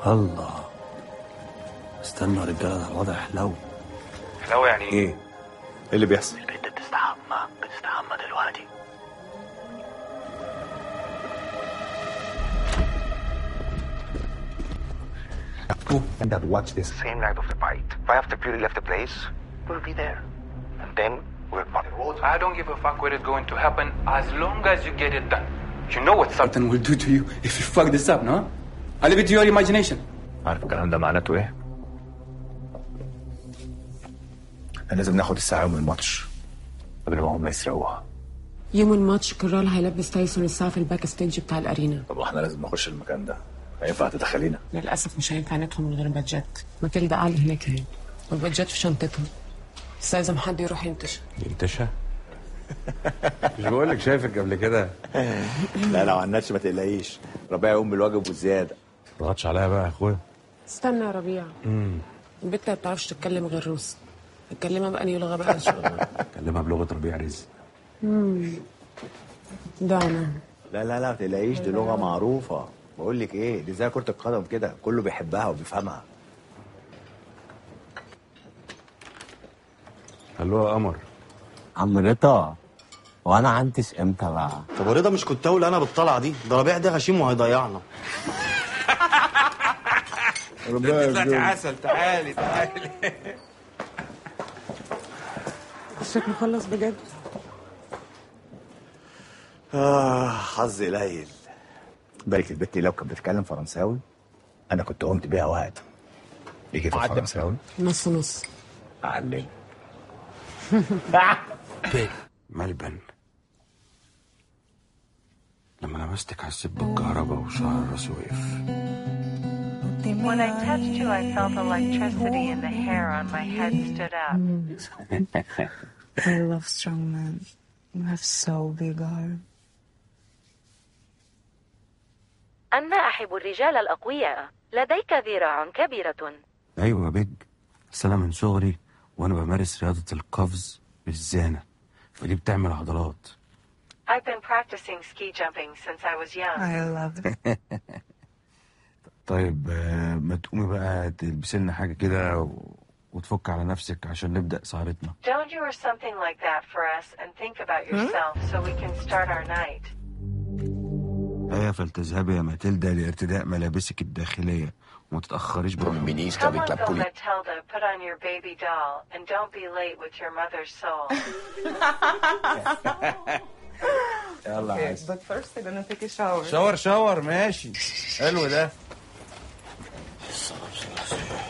الله استنوا يا رجاله ده الوضع حلو حلو يعني ايه؟ ايه اللي بيحصل البنت بتستحمى بتستحمى دلوقتي and that watch this. Same night of the fight. Right after Fury left the place, we'll be there. And then we'll party road. I don't give a fuck where it's going to happen as long as you get it done. You know what Sultan will do to you if you fuck this up, no? I leave it to your imagination. عارف الكلام ده معناته ايه؟ احنا لازم ناخد الساعة يوم الماتش قبل ما هم يسرقوها يوم الماتش كرال هيلبس تايسون الساعة في الباك ستيج بتاع الأرينا طب واحنا لازم نخش المكان ده هينفع تدخلينا؟ للأسف مش هينفع ندخل من غير بادجات ماتيلدا قاعدة هناك اهي والبادجات في شنطتها بس لازم حد يروح ينتشر ينتشى مش بقول لك شايفك قبل كده لا لو عنتش ما تقلقيش ربيع يقوم بالواجب والزياده ما تضغطش عليا بقى يا اخويا استنى يا ربيع البت ما بتعرفش تتكلم غير روسي اتكلمها بأنهي لغة بقى إن شاء الله كلمها بلغه ربيع رزق دعنا لا لا لا ما تقلقيش دي لغه معروفه بقول لك ايه دي زي كره القدم كده كله بيحبها وبيفهمها الو يا قمر عم رضا وانا عنتش امتى بقى طب يا رضا مش كنت اقول انا بالطلعه دي ده ربيع ده غشيم وهيضيعنا لك عسل تعالي تعالي شكله خلص بجد اه حظ قليل بالك البت دي لو كانت بتتكلم فرنساوي انا كنت قمت بيها وقت يجي في فرنساوي نص نص علم ملبن لما لمستك حسيت بالكهرباء وشعر راسي وقف When I touched you, I felt electricity and the hair on my head stood up. I love strong men. You have so big arms. أنا أحب الرجال الأقوياء. لديك ذراع كبيرة. ايوه يا بيج بس انا من صغري وانا بمارس رياضه القفز بالزانه فدي بتعمل عضلات I've been practicing ski jumping since I was young. I love it. طيب آه، ما تقومي بقى تلبسي لنا حاجه كده و... وتفك على نفسك عشان نبدا سهرتنا Don't you wear something like that for us and think about yourself so we can start our night. هيا فلتذهبي يا ماتيلدا لارتداء ملابسك الداخليه وما تتاخريش بقى Come on, go Matilda, put on your baby doll and don't be late with your mother's soul. يلا Okay, but first I'm gonna take a shower. شاور شاور ماشي حلو ده